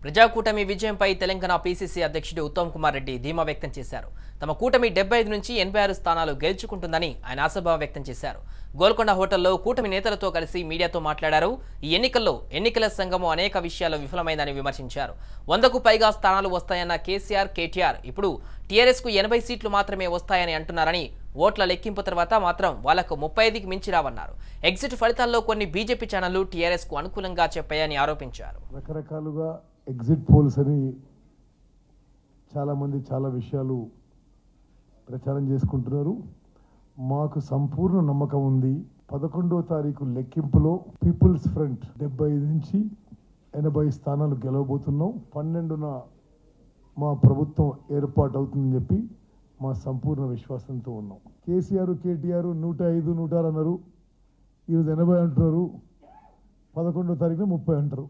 Prajakutami విజయంపై Telangana PCC అధ్యక్షుడు ఉత్తమ్ కుమార్ రెడ్డి ధీమా వ్యక్తం చేశారు తమ కూటమి డెబ్బై ఐదు నుంచి ఎనభై ఆరు స్థానాలు గెలుచుకుంటుందని ఆయన ఆశాభావం వ్యక్తం చేశారు గోల్కొండ హోటల్లో కూటమి నేతలతో కలిసి మీడియాతో మాట్లాడారు ఈ ఎన్నికల్లో ఎన్నికల సంఘము అనేక విషయాల్లో విఫలమైందని విమర్శించారు వందకు పైగా స్థానాలు వస్తాయన్న కేసీఆర్ కేటీఆర్ ఇప్పుడు టీఆర్ఎస్ కు ఎనభై సీట్లు మాత్రమే వస్తాయని అంటున్నారని ఓట్ల లెక్కింపు తర్వాత మాత్రం వాళ్లకు ముప్పై ఐదుకి మించి రావన్నారు ఎగ్జిట్ ఫలితాల్లో కొన్ని బీజేపీ ఛానళ్లు టీఆర్ఎస్ కు అనుకూలంగా చెప్పాయని ఆరోపించారు రకరకాలుగా ఎగ్జిట్ పోల్స్ అని చాలామంది చాలా విషయాలు ప్రచారం చేసుకుంటున్నారు మాకు సంపూర్ణ నమ్మకం ఉంది పదకొండో తారీఖు లెక్కింపులో పీపుల్స్ ఫ్రంట్ డెబ్బై ఐదు నుంచి ఎనభై స్థానాలు గెలవబోతున్నాం పన్నెండున మా ప్రభుత్వం ఏర్పాటు అవుతుందని చెప్పి మా సంపూర్ణ విశ్వాసంతో ఉన్నాం కేసీఆర్ కేటీఆర్ నూట ఐదు నూట ఆరు అన్నారు ఈరోజు ఎనభై అంటున్నారు పదకొండో తారీఖున ముప్పై అంటారు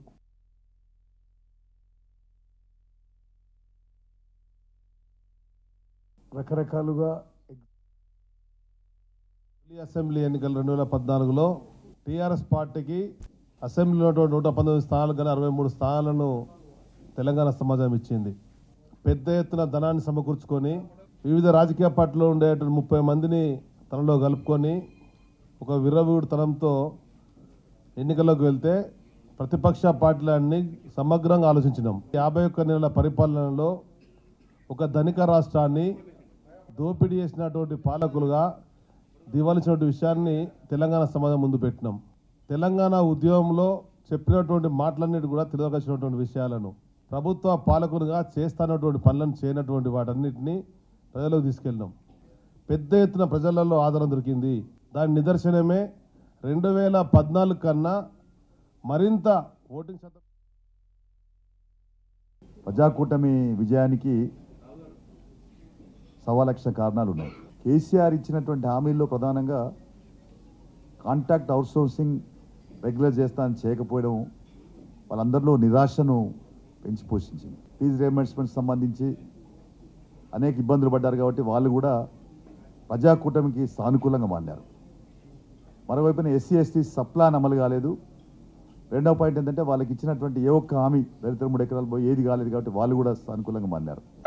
రకరకాలుగా ఢిల్లీ అసెంబ్లీ ఎన్నికలు రెండు వేల పద్నాలుగులో టీఆర్ఎస్ పార్టీకి అసెంబ్లీలో ఉన్నటువంటి నూట పంతొమ్మిది స్థానాలు కానీ అరవై మూడు స్థానాలను తెలంగాణ సమాజం ఇచ్చింది పెద్ద ఎత్తున ధనాన్ని సమకూర్చుకొని వివిధ రాజకీయ పార్టీలో ఉండేటువంటి ముప్పై మందిని తనలో కలుపుకొని ఒక విర్రవీడుతనంతో ఎన్నికల్లోకి వెళ్తే ప్రతిపక్ష పార్టీలన్నీ సమగ్రంగా ఆలోచించినాం యాభై ఒక్క నెలల పరిపాలనలో ఒక ధనిక రాష్ట్రాన్ని దోపిడీ చేసినటువంటి పాలకులుగా దివాల్సినటువంటి విషయాన్ని తెలంగాణ సమాజం ముందు పెట్టినాం తెలంగాణ ఉద్యమంలో చెప్పినటువంటి మాటలన్నిటి కూడా తెలియకొచ్చినటువంటి విషయాలను ప్రభుత్వ పాలకులుగా చేస్తున్నటువంటి పనులను చేయనటువంటి వాటన్నిటిని ప్రజలకు తీసుకెళ్ళినాం పెద్ద ఎత్తున ప్రజలలో ఆదరణ దొరికింది దాని నిదర్శనమే రెండు వేల పద్నాలుగు కన్నా మరింత ఓటింగ్ శాతం ప్రజాకూటమి విజయానికి సవా లక్ష కారణాలు ఉన్నాయి కేసీఆర్ ఇచ్చినటువంటి హామీల్లో ప్రధానంగా కాంట్రాక్ట్ అవుట్సోర్సింగ్ రెగ్యులర్ చేస్తానని చేయకపోవడం వాళ్ళందరిలో నిరాశను పెంచి పోషించింది ఫీజు రియంబర్స్మెంట్ సంబంధించి అనేక ఇబ్బందులు పడ్డారు కాబట్టి వాళ్ళు కూడా ప్రజాకూటమికి సానుకూలంగా మారినారు మరోవైపున ఎస్సీ ఎస్టీ సప్లాన్ అమలు కాలేదు రెండవ పాయింట్ ఏంటంటే వాళ్ళకి ఇచ్చినటువంటి ఏ ఒక్క హామీ దళితులు మూడు ఎకరాలు పోయి ఏది కాలేదు కాబట్టి వాళ్ళు కూడా సానుకూలంగా మారినారు